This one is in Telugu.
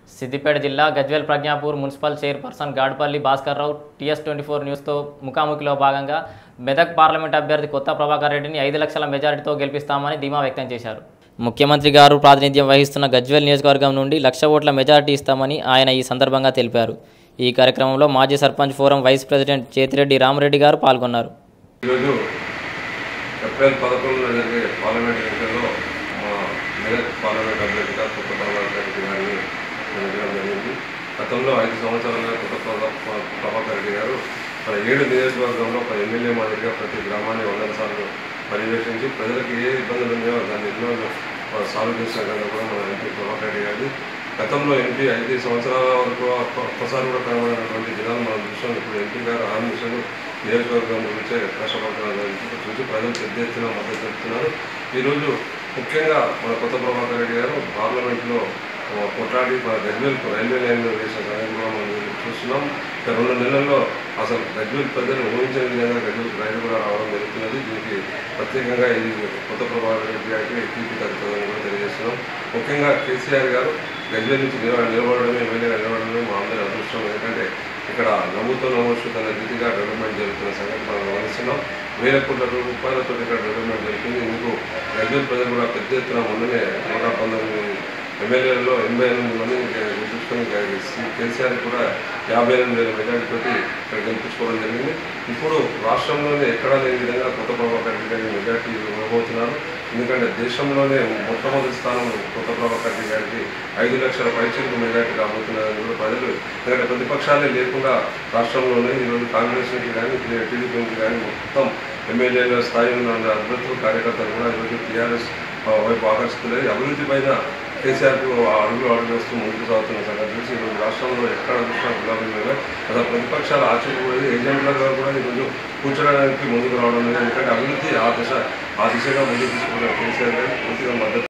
సిద్దిపేట జిల్లా Gajwel Pragnapur municipal chairperson Gadpalli Bhaskar Rao TS twenty four న్యూస్తో ముఖాముఖిలో భాగంగా మెదక్ పార్లమెంట్ అభ్యర్థి కొత్త ప్రభాకర్ రెడ్డిని ఐదు లక్షల మెజారిటీతో గెలిపిస్తామని ధీమా వ్యక్తం చేశారు ముఖ్యమంత్రి గారు ప్రాతినిధ్యం వహిస్తున్న గజ్వేల్ నియోజకవర్గం నుండి లక్ష ఓట్ల మెజారిటీ ఇస్తామని ఆయన ఈ సందర్భంగా తెలిపారు ఈ కార్యక్రమంలో మాజీ sarpanch forum vice president Chethireddy Ramareddy గారు పాల్గొన్నారు ఈరోజు ఏప్రిల్ పదకొండున జరిగే పార్లమెంట్ ఎన్నికల్లో మా మెదక్ పార్లమెంట్ అభ్యర్థిగా కొత్త ప్రభాకర్ రెడ్డి గారిని ఎన్నికడం జరిగింది గతంలో ఐదు సంవత్సరాలుగా కొత్త ప్రభా- ప్రభాకర్ రెడ్డి గారు మన ఏడు నియోజకవర్గంలో ఒక ఎమ్మెల్యే మాదిరిగా ప్రతి గ్రామాన్ని వందల సార్లు పర్యవేక్షించి ప్రజలకు ఏ ఇబ్బందులు ఉన్నాయో దాన్ని ఎన్నో సాల్వ్ చేసిన ఘనత కూడా మన ఎంపీ ప్రభాకర్ రెడ్డి గారిది గతంలో ఎంపీ ఐదు సంవత్సరాల వరకు ఒక్క- ఒక్కసారి కూడా కనబడినటువంటి జిల్లాను మనం చూసాం ఇప్పుడు ఎంపీ గారు ఆర్మిషన్ నియోజకవర్గం గురించే కష్టపడుతున్నారు చూసి ప్రజలు పెద్ద ఎత్తున మద్దతు తెలుపుతున్నారు ఈరోజు ముఖ్యంగా మన కొత్త ప్రభాకర్ రెడ్డి గారు పార్లమెంట్లో ఆ, కొట్లాడి మన గజ్వేల్ రైల్వే లైన్లో వేసిన సంగతి కూడా మనం చూస్తున్నాం ఇక రెండు నెలల్లో అసలు గజ్వేల్ ప్రజలు ఊహించని విధంగా గజ్వేల్ రైలు కూడా రావడం జరుగుతున్నది దీనికి ప్రత్యేకంగా ఇది కొత్త ప్రభాకర్ రెడ్డి గారికి కీర్తి తగ్గుతుందని కూడా తెలియజేస్తున్నాం ముఖ్యంగా కేసీఆర్ గారు గజ్వేల్ నుంచి నిలవ నిలబడమే ఎమ్మెల్యేగా నిలబడమే మా అందరి అదృష్టం ఎందుకంటే ఇక్కడ నవ్వుతో నవ్వచ్చు తన రీతిగా డెవలప్మెంట్ జరుగుతున్న సంగతి మనం గమనిస్తున్నాం వేల కోట్ల రూపాయలతో ఇక్కడ డెవలప్మెంట్ జరుగుతుంది ఇందుకు గజ్వేల్ ప్రజలు కూడా పెద్ద ఎత్తున మొన్ననే నూట పంతొమ్మిది ఎమ్మెల్యేలలో ఎనభై ఎనిమిది మందిని గుర్తుంచుకొని కేసీఆర్ కూడా యాభై ఎనిమిది వేల మెజార్టీ తోటి ఇక్కడ గెలిపించుకోవడం జరిగింది ఇప్పుడు రాష్ట్రంలోనే ఎక్కడా లేని విధంగా కొత్త ప్రభాకర్ రెడ్డి గారి మెజార్టీ ఇవ్వబోతున్నారు ఎందుకంటే దేశంలోనే మొట్టమొదటి స్థానం కొత్త ప్రభాకర్ రెడ్డి గారికి ఐదు లక్షల పైచలకు మెజార్టీ రాబోతున్నారని కూడా ప్రజలు ఎందుకంటే ప్రతిపక్షాలే లేకుండా రాష్ట్రంలోనే ఈరోజు కాంగ్రెస్ నుంచి కానీ టీడీపీ నుంచి కానీ మొత్తం ఎమ్మెల్యేల స్థాయి ఉన్న అభ్యర్థులు కార్యకర్తలు కూడా ఈరోజు టీఆర్ఎస్ వైపు ఆకర్షితులై అభివృద్ధి పైన కేసీఆర్కు అడుగులు అడుగు వేస్తూ ముందుకు సాగుతున్న సంగతి చూసి ఈరోజు రాష్ట్రంలో ఎక్కడ చూసినా గులాబీ మీద అసలు ప్రతిపక్షాలు ఆశ్చర్యపోయి ఏజెంట్లుగా కూడా ఈరోజు కూర్చోడానికి ముందుకు రావడం లేదు ఎందుకంటే అభివృద్ధి ఆ దిశ ఆ దిశగా ముందుకు తీసుకున్న కేసీఆర్ గారికి పూర్తిగా మద్దతు